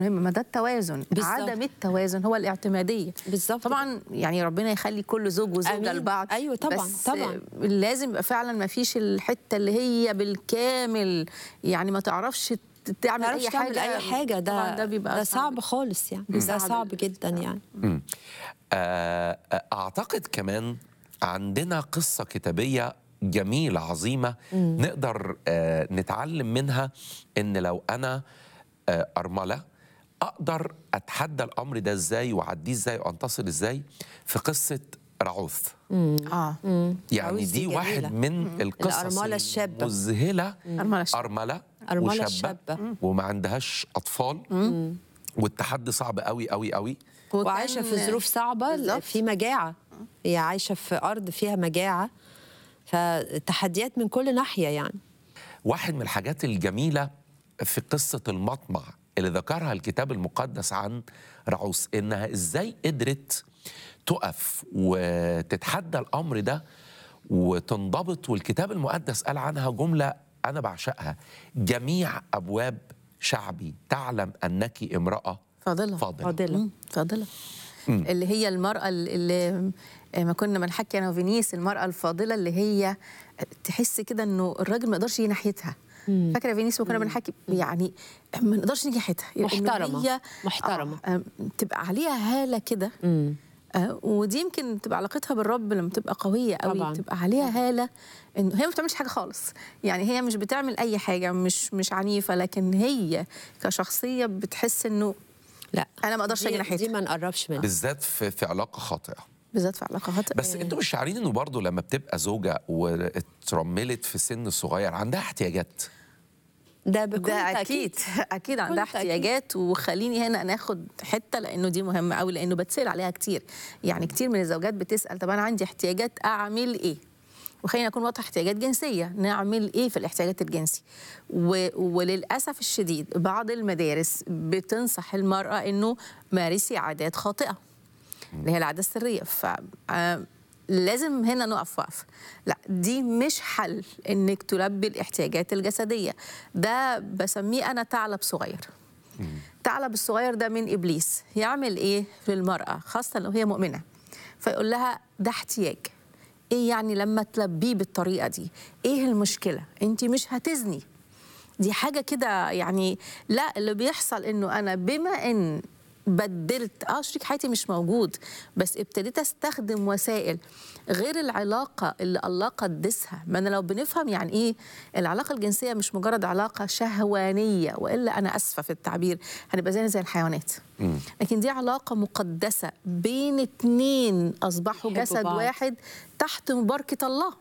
مهم ما ده التوازن بالظبط. عدم التوازن هو الاعتماديه بالظبط طبعا يعني ربنا يخلي كل زوج وزوجه آمين. لبعض أيوة طبعاً، بس طبعاً. لازم يبقى فعلا ما فيش الحته اللي هي بالكامل يعني ما تعرفش ت- تعمل تعرفش اي تعمل حاجه اي حاجه طبعاً ده ده بيبقى ده صعب خالص يعني ده صعب صعب ال- جدا يعني آه، آه، اعتقد كمان عندنا قصه كتابيه جميله عظيمه نقدر آه، نتعلم منها ان لو انا آه، ارمله اقدر اتحدى الامر ده ازاي واعديه ازاي وانتصر ازاي في قصه رعوث اه يعني رعوث دي دي واحد جميلة. من القصص الأرملة الشابة. المذهله أرملة الشابة. ارمله أرملة وشابة الشابة. وما عندهاش اطفال والتحدي صعب قوي قوي قوي وكان- وعايشه في ظروف صعبه بالظبط. في مجاعه هي عايشه في ارض فيها مجاعه فتحديات من كل ناحيه يعني واحد من الحاجات الجميلة في قصة المطمع اللي ذكرها الكتاب المقدس عن رعوس إنها إزاي قدرت تقف وتتحدى الأمر ده وتنضبط والكتاب المقدس قال عنها جملة أنا بعشقها جميع أبواب شعبي تعلم أنك امرأة فاضله فاضلة فاضله مم، فاضله اللي هي المرأة اللي ما كنا بنحكي أنا وفينيس المرأة الفاضلة اللي هي تحس كده إنه الراجل ما يقدرش يجي ناحيتها فاكرة يا فينيس وكنا بنحكي يعني ما نقدرش نيجي ناحيتها إنه محترمة. هي محترمة. آه آه، تبقى عليها هالة كده آه ودي يمكن تبقى علاقتها بالرب لما تبقى قوية قوي طبعاً. تبقى عليها هالة انه هي ما بتعملش حاجة خالص يعني هي مش بتعمل أي حاجة مش مش عنيفة لكن هي كشخصية بتحس إنه لا أنا ما أقدرش أجي دي, ناحيتها دي ما نقربش منها بالذات في, في علاقة خاطئة بالذات في علاقات بس انتوا مش شاعرين انه برضه لما بتبقى زوجة واترملت في سن صغير عندها احتياجات ده بكل ده تأكيد. اكيد اكيد عندها تأكيد. احتياجات وخليني هنا ناخد حته لانه دي مهمه قوي لانه بتسال عليها كتير يعني كتير من الزوجات بتسال طب انا عندي احتياجات اعمل ايه وخلينا نكون واضحه احتياجات جنسيه نعمل ايه في الاحتياجات الجنسي و... وللاسف الشديد بعض المدارس بتنصح المراه انه مارسي عادات خاطئه اللي هي العاده السريه ف آه، لازم هنا نقف وقف لا دي مش حل انك تلبي الاحتياجات الجسديه ده بسميه انا ثعلب صغير الثعلب الصغير ده من ابليس يعمل ايه في المراه خاصه لو هي مؤمنه فيقول لها ده احتياج ايه يعني لما تلبيه بالطريقه دي ايه المشكله انت مش هتزني دي حاجة كده يعني لا اللي بيحصل انه انا بما ان بدلت اه شريك حياتي مش موجود بس ابتديت استخدم وسائل غير العلاقة اللي الله قدسها ما انا لو بنفهم يعني ايه العلاقة الجنسية مش مجرد علاقة شهوانية والا انا اسفة في التعبير هنبقى زينا زي الحيوانات لكن دي علاقة مقدسة بين اتنين اصبحوا يحبوا جسد بعض. واحد تحت مباركة الله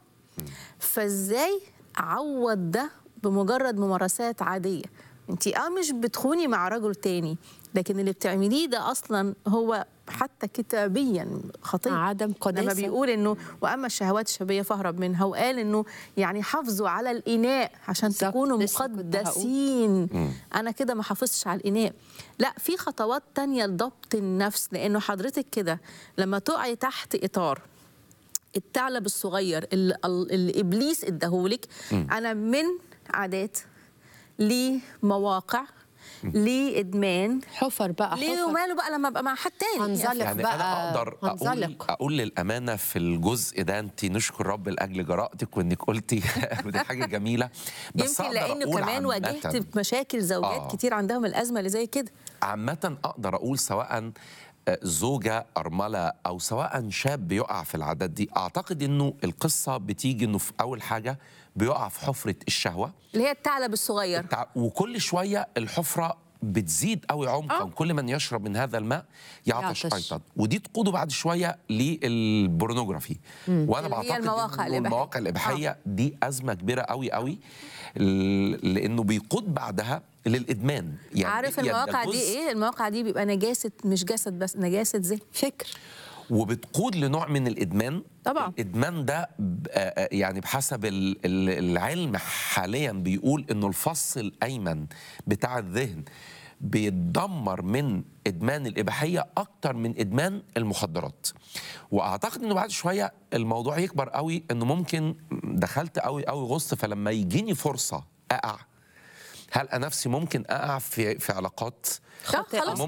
فازاي اعوض ده بمجرد ممارسات عاديه انت اه مش بتخوني مع رجل تاني لكن اللي بتعمليه ده اصلا هو حتى كتابيا خطيه عدم قداسة. لما بيقول انه واما الشهوات الشبيه فاهرب منها وقال انه يعني حافظوا على الاناء عشان بالظبط، تكونوا لسه كنت هقول. مقدسين انا كده ما حافظتش على الاناء لا في خطوات تانية لضبط النفس لانه حضرتك كده لما تقعي تحت اطار الثعلب الصغير اللي, اللي ابليس اداهولك انا من عادات لمواقع لادمان حفر بقى ليه حفر وماله بقى لما ابقى مع حد تاني هنزلق يعني بقى انا اقدر اقول هنزلق اقول للامانه في الجزء ده انت نشكر رب لاجل جرأتك وانك قلتي ودي حاجه جميله بس يمكن أقدر لانه أقول كمان عامةً- واجهت مشاكل زوجات آه. كتير عندهم الازمه اللي زي كده عامة أقدر أقول سواء آه، زوجة أرملة أو سواء شاب بيقع في العادات دي أعتقد إنه القصة بتيجي إنه في أول حاجة بيقع في حفرة الشهوة اللي هي الثعلب الصغير تع- وكل شوية الحفرة بتزيد قوي عمقا آه. كل من يشرب من هذا الماء يعطش, يعطش. ايضا ودي تقوده بعد شويه للبورنوجرافي وانا اللي هي بعتقد المواقع إنه الإباحية. المواقع الاباحيه دي ازمه كبيره قوي قوي ل- لانه بيقود بعدها للادمان يعني عارف يعني ده المواقع دي جزء ايه المواقع دي بيبقى نجاسه مش جسد بس نجاسه ذهن فكر وبتقود لنوع من الادمان طبعاً. الادمان ده ب- آه، آه، يعني بحسب ال- ال- العلم حاليا بيقول انه الفص الايمن بتاع الذهن بيتدمر من ادمان الاباحيه اكتر من ادمان المخدرات واعتقد انه بعد شويه الموضوع يكبر قوي انه ممكن دخلت قوي قوي غصت فلما يجيني فرصه اقع هل انا نفسي ممكن اقع في في علاقات لا، خاطئة. خلاص